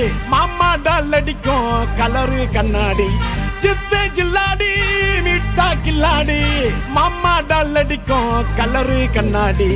மாமா டால் அடிக்கும் கலரு கண்ணாடி சித்து ஜில்லாடி மிட்டா கில்லாடி மாமா டால் அடிக்கும் கலரு கண்ணாடி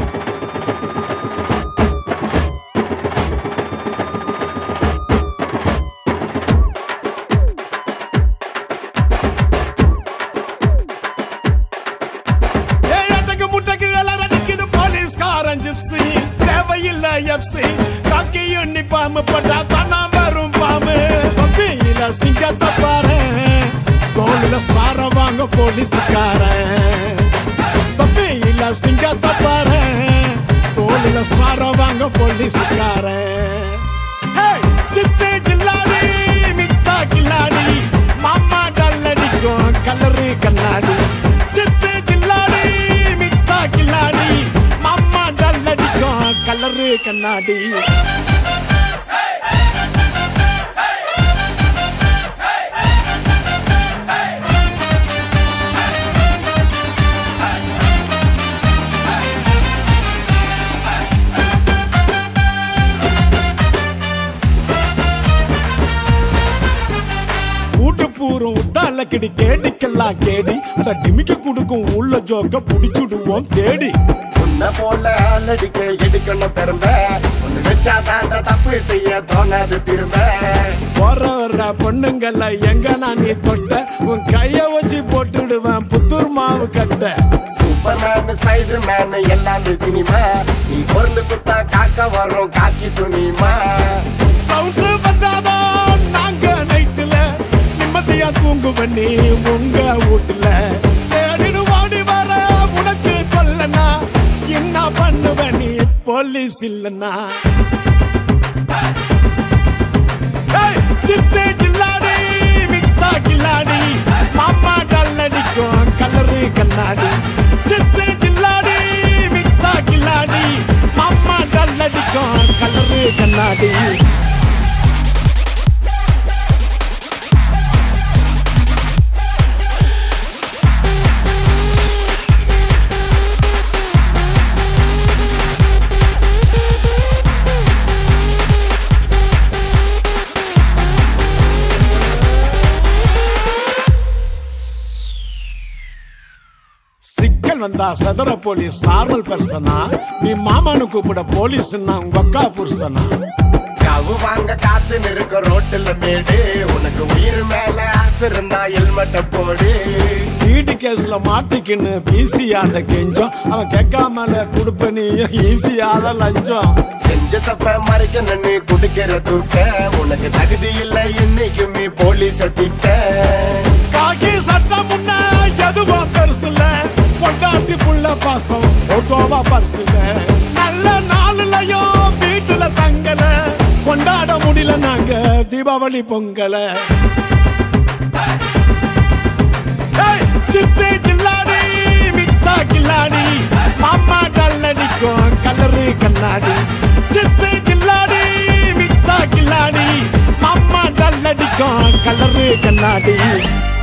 ஏய், அடக்கு முட்டைக்கு எல்லாம் அடிக்குது போலீஸ்காரன் ஜிப்ஸி தேவையில்லை எப்சி காக்கி யூனிஃபார்ம் போட்டா தானா வரும் பாம்பு தொப்பியில சிங்கத்தை பாரு தோளில சார வாங்க போலீஸ்காரன் தொப்பியில சிங்கத்தை பாரு தோளில சார வாங்க போலீஸ்காரன் ஹேய், சித்து ஜில்லாடி மிட்டா கில்லாடி மாமா டல்லடிக்கும் கலரு கண்ணாடி சித்து ஜில்லாடி மிட்டா கில்லாடி மாமா டல்லடிக்கும் கலரு கண்ணாடி கூட்டு பூரம் உத்தால கிடி கேடிக்கெல்லாம் கேடி அட டிமிக்க குடுக்கும் உள்ள ஜோக்க புடிச்சுடுவோம் தேடி உன்னை போல ஆளடிக்க எடுக்கணும் பெரும்ப ஒண்ணு வச்சா தாண்ட தப்பு செய்ய தோணாது திரும்ப போற வர்ற பொண்ணுங்கள எங்க நான் நீ தொட்ட உன் கைய வச்சு போட்டுடுவேன் புத்தூர் மாவு கட்ட சூப்பர்மேன் ஸ்பைடர் மேன் எல்லாமே சினிமா நீ பொருள் குத்தா காக்க வரும் காக்கி துணிமா பவுன்ஸ் வந்தாதான் நாங்க நைட்டுல நிம்மதியா தூங்குவ நீ உங்க வீட்டுல தேடிடு ஓடி வர உனக்கு சொல்லனா என்ன பண்ணுவ நீ போலீஸ் இல்லனா ஏய், சித்து ஜில்லாடி மிட்டா கில்லாடி மாமா டல்லடிக்கும் கலரு கண்ணாடி சித்து ஜில்லாடி மிட்டா கில்லாடி மாமா டல்லடிக்கும் கலரு கண்ணாடி சிக்கல் வந்தா சதுர போலீஸ் நார்மல் பர்சனா நீ மாமானு கூப்பிட போலீஸ் உங்க அக்கா புருஷனா கவு வாங்க காத்து நிற்க ரோட்டுல மேடு உனக்கு உயிர் மேல ஆசை இருந்தா ஹெல்மெட்ட போடு ஈடி கேஸ்ல மாட்டிக்கின்னு பிசியாண்ட கெஞ்சம் அவன் கேட்காமல கொடுப்ப நீயும் ஈஸியாத லஞ்சம் செஞ்ச தப்ப மறைக்க நின்னு குடுக்கிற தூக்க உனக்கு தகுதி இல்ல என்னைக்குமே போலீஸ திட்ட காக்கி சட்டம் முன்ன எதுவும் பெருசுல பொண்டாட்டி புள்ள பாசம் ஒட்டோவா பரிசுல நல்ல நாளுலயும் வீட்டுல தங்கல கொண்டாட முடியல நாங்க தீபாவளி பொங்கல ஏய், சித்து ஜில்லாடி மிட்டா கில்லாடி மாமா டல்லடிக்கும் கலரு கண்ணாடி சித்து ஜில்லாடி மிட்டா கில்லாடி மாமா டல்லடிக்கும் கலரு கண்ணாடி